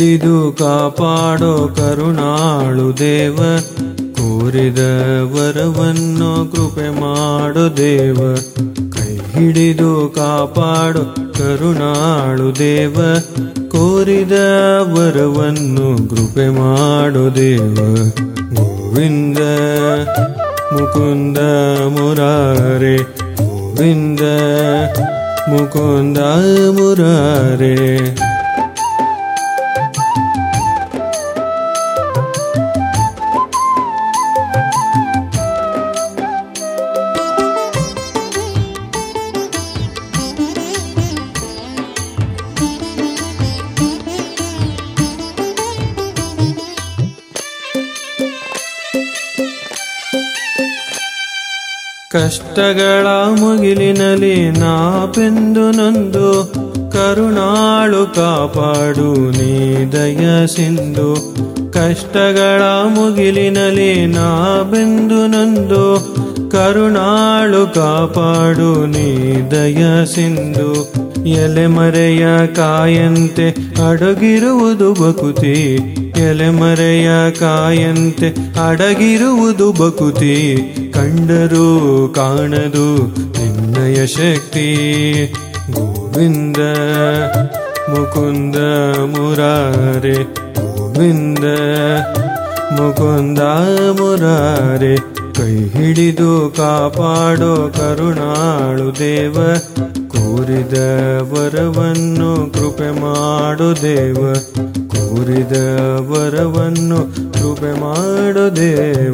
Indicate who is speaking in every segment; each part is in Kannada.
Speaker 1: ಹಿಡಿದು ಕಾಪಾಡೋ ಕರುಣಾಳು ದೇವ ಕೋರಿದ ವರವನ್ನು ಕೃಪೆ ಮಾಡೋ ದೇವ ಕೈ ಹಿಡಿದು ಕಾಪಾಡೋ ಕರುಣಾಳು ದೇವ ಕೋರಿದ ವರವನ್ನು ಕೃಪೆ ಮಾಡೋ ದೇವ ಗೋವಿಂದ ಮುಕುಂದ ಮುರಾರೆ ಗೋವಿಂದ ಮುಕುಂದ ಮುರಾರೆ ಕಷ್ಟಗಳ ಮುಗಿಲಿನಲ್ಲಿ ನಾಪೆಂದು ನೊಂದು ಕರುಣಾಳು ಕಾಪಾಡು ನೀ ದಯ ಸಿಂಧು ಕಷ್ಟಗಳ ಮುಗಿಲಿನಲ್ಲಿ ನಾಬೆಂದು ನೊಂದು ಕರುಣಾಳು ಕಾಪಾಡು ನೀ ದಯ ಸಿಂಧು ಎಲೆಮರೆಯ ಕಾಯಂತೆ ಅಡಗಿರುವುದು ಬಕುತಿ ಎಲೆಮರೆಯ ಕಾಯಂತೆ ಅಡಗಿರುವುದು ಬಕುತಿ ಕಂಡರೂ ಕಾಣದು ನಿನ್ನಯ ಶಕ್ತಿ ಗೋವಿಂದ ಮುಕುಂದ ಮುರಾರೆ ಗೋವಿಂದ ಮುಕುಂದ ಮುರಾರೆ ಕೈ ಹಿಡಿದು ಕಾಪಾಡೋ ಕರುಣಾಳು ದೇವ ಕೋರಿದ ವರವನ್ನು ಕೃಪೆ ಮಾಡು ದೇವ ಕೋರಿದ ವರವನ್ನು ಕೃಪೆ ಮಾಡು ದೇವ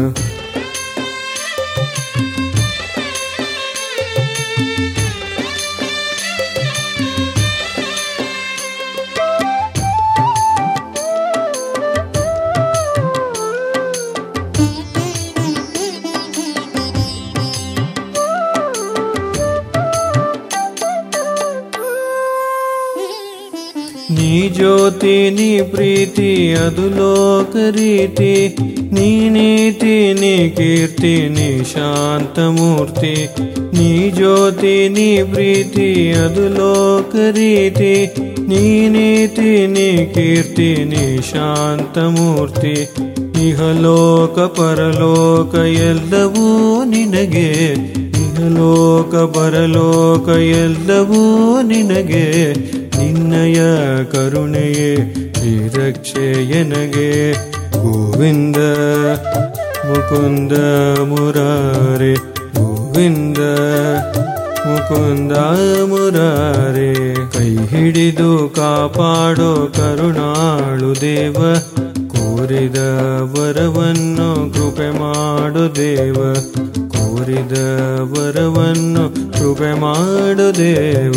Speaker 1: ನೀ ಜ್ಯೋತಿ ನೀ ಪ್ರೀತಿ ಅದು ಲೋಕ ರೀತಿ ನೀ ನೀತಿ ನೀ ಕೀರ್ತಿ ನೀ ಶಾಂತ ಮೂರ್ತಿ ನೀ ಜ್ಯೋತಿ ನೀ ಪ್ರೀತಿ ಅದು ಲೋಕ ರೀತಿ ನೀ ನೀತಿ ನೀ ಕೀರ್ತಿ ನೀ ಶಾಂತ ಮೂರ್ತಿ ಇಹಲೋಕ ಪರಲೋಕ ಎಲ್ಲವೂ ನಿನಗೆ ಇಹಲೋಕ ಪರಲೋಕ ಎಲ್ಲವೂ ನಿನಗೆ ನಿನ್ನಯ ಕರುಣೆಯೇ ಈ ರಕ್ಷೆ ಎನಗೆ ಗೋವಿಂದ ಮುಕುಂದ ಮುರಾರೆ ಗೋವಿಂದ ಮುಕುಂದ ಮುರಾರೆ ಕೈ ಹಿಡಿದು ಕಾಪಾಡೋ ಕರುಣಾಳು ದೇವ ಕೋರಿದ ವರವನ್ನು ಕೃಪೆ ಮಾಡು ದೇವ ಕೋರಿದ ವರವನ್ನು ಕೃಪೆ ಮಾಡು ದೇವ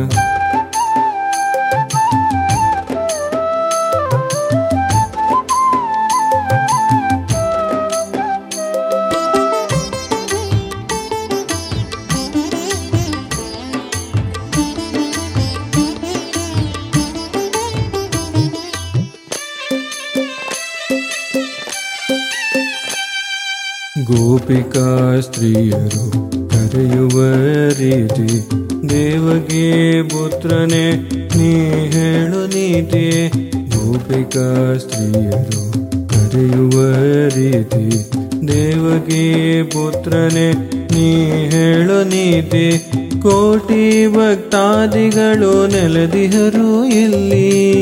Speaker 1: ಗೋಪಿಕಾ ಸ್ತ್ರೀಯರು ಕರೆಯುವ ರೀತಿ ದೇವಗೆ ಪುತ್ರನೇ ನೀ ಹೇಳು ನೀತಿ ಗೋಪಿಕಾ ಸ್ತ್ರೀಯರು ಕರೆಯುವ ರೀತಿ ದೇವಗೆ ಪುತ್ರನೇ ನೀ ಹೇಳು ನೀತಿ ಕೋಟಿ ಭಕ್ತಾದಿಗಳು ನೆಲದಿಹರು ಇಲ್ಲಿ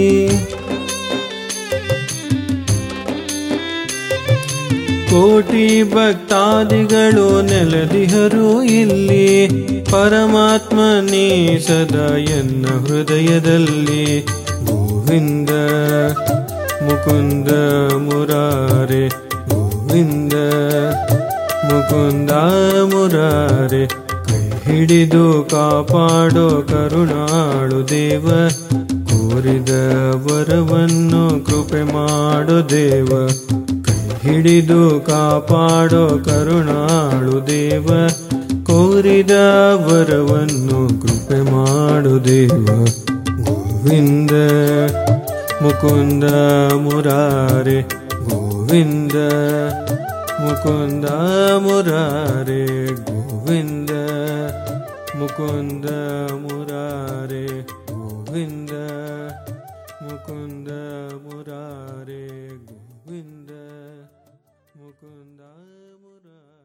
Speaker 1: ಕೋಟಿ ಭಕ್ತಾದಿಗಳು ನೆಲದಿಹರು ಇಲ್ಲಿ ಪರಮಾತ್ಮ ನೀ ಸದಾ ಎನ್ನ ಹೃದಯದಲ್ಲಿ ಗೋವಿಂದ ಮುಕುಂದ ಮುರಾರೆ ಗೋವಿಂದ ಮುಕುಂದ ಮುರಾರೆ ಕೈ ಹಿಡಿದು ಕಾಪಾಡೋ ಕರುಣಾಳು ದೇವ ಕೋರಿದ ವರವನ್ನು ಕೃಪೆ ಮಾಡೋ ದೇವ ಕೈ ಹಿಡಿದು ಕಾಪಾಡೋ ಕರುಣಾಳು ದೇವ ಕೋರಿದ ವರವನ್ನು ಕೃಪೆ ಮಾಡು ದೇವ ಗೋವಿಂದ ಮುಕುಂದ ಮುರಾರೆ ಗೋವಿಂದ ಮುಕುಂದ ಮುರಾರೆ ಗೋವಿಂದ ಮುಕುಂದ ಮುರಾರೆ ಗೋವಿಂದ ಮುಕುಂದ ಮುರಾರೆ ಗೋವಿಂದ ಮುಕುಂದ ಮುರಾರೆ